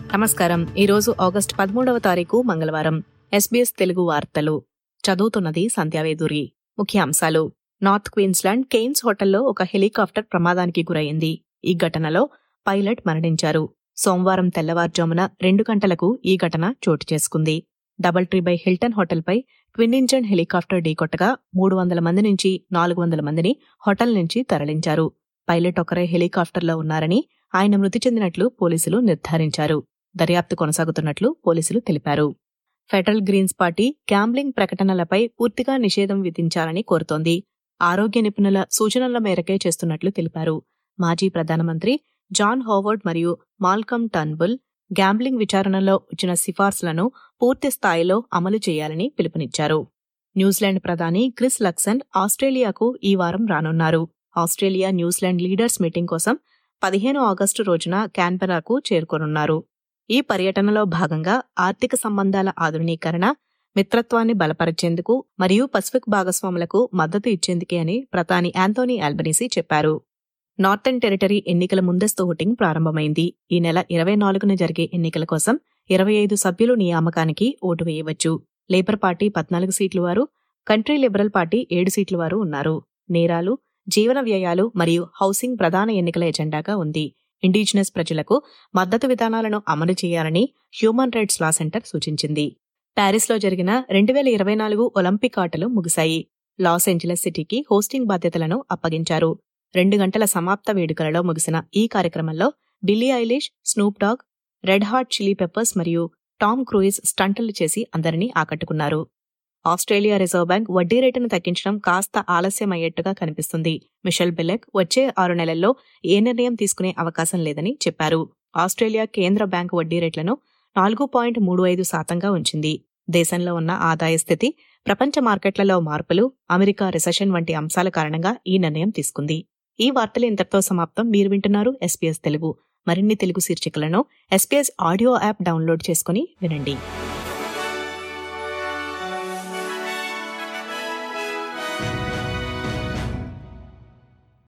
నమస్కారం ఈరోజు ఆగస్టు పదమూడవ తారీఖు మంగళవారం ఎస్బీఎస్ తెలుగు వార్తలు చదువుతున్నది సంధ్యావేదూరి ముఖ్యాంశాలు నార్త్ క్వీన్స్లాండ్ కెయిన్స్ హోటల్లో ఒక హెలికాప్టర్ ప్రమాదానికి గురైంది ఈ ఘటనలో పైలట్ మరణించారు సోమవారం తెల్లవారుజామున రెండు గంటలకు ఈ ఘటన చోటు చేసుకుంది డబల్ ట్రీ బై హిల్టన్ హోటల్పై ట్విన్ ఇంజన్ హెలికాప్టర్ ఢీకొట్టగా మూడు వందల మంది నుంచి నాలుగు వందల మందిని హోటల్ నుంచి తరలించారు పైలట్ ఒకరే హెలికాప్టర్లో ఉన్నారని ఆయన మృతి చెందినట్లు పోలీసులు నిర్ధారించారు దర్యాప్తు కొనసాగుతున్నట్లు పోలీసులు తెలిపారు ఫెడరల్ గ్రీన్స్ పార్టీ గ్యాంబ్లింగ్ ప్రకటనలపై పూర్తిగా నిషేధం విధించాలని కోరుతోంది ఆరోగ్య నిపుణుల సూచనల మేరకే చేస్తున్నట్లు తెలిపారు మాజీ ప్రధానమంత్రి జాన్ హోవర్డ్ మరియు మాల్కమ్ టర్న్బుల్ గ్యాంబ్లింగ్ విచారణలో వచ్చిన సిఫార్సులను పూర్తి స్థాయిలో అమలు చేయాలని పిలుపునిచ్చారు న్యూజిలాండ్ ప్రధాని క్రిస్ లక్సన్ ఆస్ట్రేలియాకు ఈ వారం రానున్నారు ఆస్ట్రేలియా న్యూజిలాండ్ లీడర్స్ మీటింగ్ కోసం పదిహేను ఆగస్టు రోజున క్యాన్బెరాకు చేరుకోనున్నారు ఈ పర్యటనలో భాగంగా ఆర్థిక సంబంధాల ఆధునీకరణ మిత్రత్వాన్ని బలపరిచేందుకు మరియు పసిఫిక్ భాగస్వాములకు మద్దతు ఇచ్చేందుకే అని ప్రధాని యాంతోనీ ఆల్బనీసీ చెప్పారు నార్థన్ టెరిటరీ ఎన్నికల ముందస్తు ఓటింగ్ ప్రారంభమైంది ఈ నెల ఇరవై నాలుగున జరిగే ఎన్నికల కోసం ఇరవై ఐదు సభ్యులు నియామకానికి ఓటు వేయవచ్చు లేబర్ పార్టీ పద్నాలుగు సీట్ల వారు కంట్రీ లిబరల్ పార్టీ ఏడు సీట్ల వారు ఉన్నారు నేరాలు జీవన వ్యయాలు మరియు హౌసింగ్ ప్రధాన ఎన్నికల ఎజెండాగా ఉంది ఇండిజినస్ ప్రజలకు మద్దతు విధానాలను అమలు చేయాలని హ్యూమన్ రైట్స్ లా సెంటర్ సూచించింది ప్యారిస్లో జరిగిన రెండు వేల ఇరవై నాలుగు ఒలింపిక్ ఆటలు ముగిశాయి లాస్ ఏంజలస్ సిటీకి హోస్టింగ్ బాధ్యతలను అప్పగించారు రెండు గంటల సమాప్త వేడుకలలో ముగిసిన ఈ కార్యక్రమంలో Billie Eilish Snoop Dogg Red Hot Chili Peppers మరియు టామ్ క్రూయిజ్ స్టంటులు చేసి అందరినీ ఆకట్టుకున్నారు ఆస్ట్రేలియా రిజర్వ్ బ్యాంక్ వడ్డీ రేటును తగ్గించడం కాస్త ఆలస్యమయ్యేట్టుగా కనిపిస్తుంది మిషెల్ బెలెక్ వచ్చే ఆరు నెలల్లో ఏ నిర్ణయం తీసుకునే అవకాశం లేదని చెప్పారు ఆస్ట్రేలియా కేంద్ర బ్యాంకు వడ్డీ రేట్లను నాలుగు పాయింట్ మూడు ఐదు శాతంగా ఉంచింది దేశంలో ఉన్న ఆదాయ స్థితి ప్రపంచ మార్కెట్లలో మార్పులు అమెరికా రిసెషన్ వంటి అంశాల కారణంగా ఈ నిర్ణయం తీసుకుంది ఈ వార్తలు ఇంతటితో సమాప్తం మీరు వింటున్నారు ఎస్పీఎస్ తెలుగు మరిన్ని తెలుగు శీర్షికలను ఎస్పీఎస్ ఆడియో యాప్ డౌన్లోడ్ చేసుకుని వినండి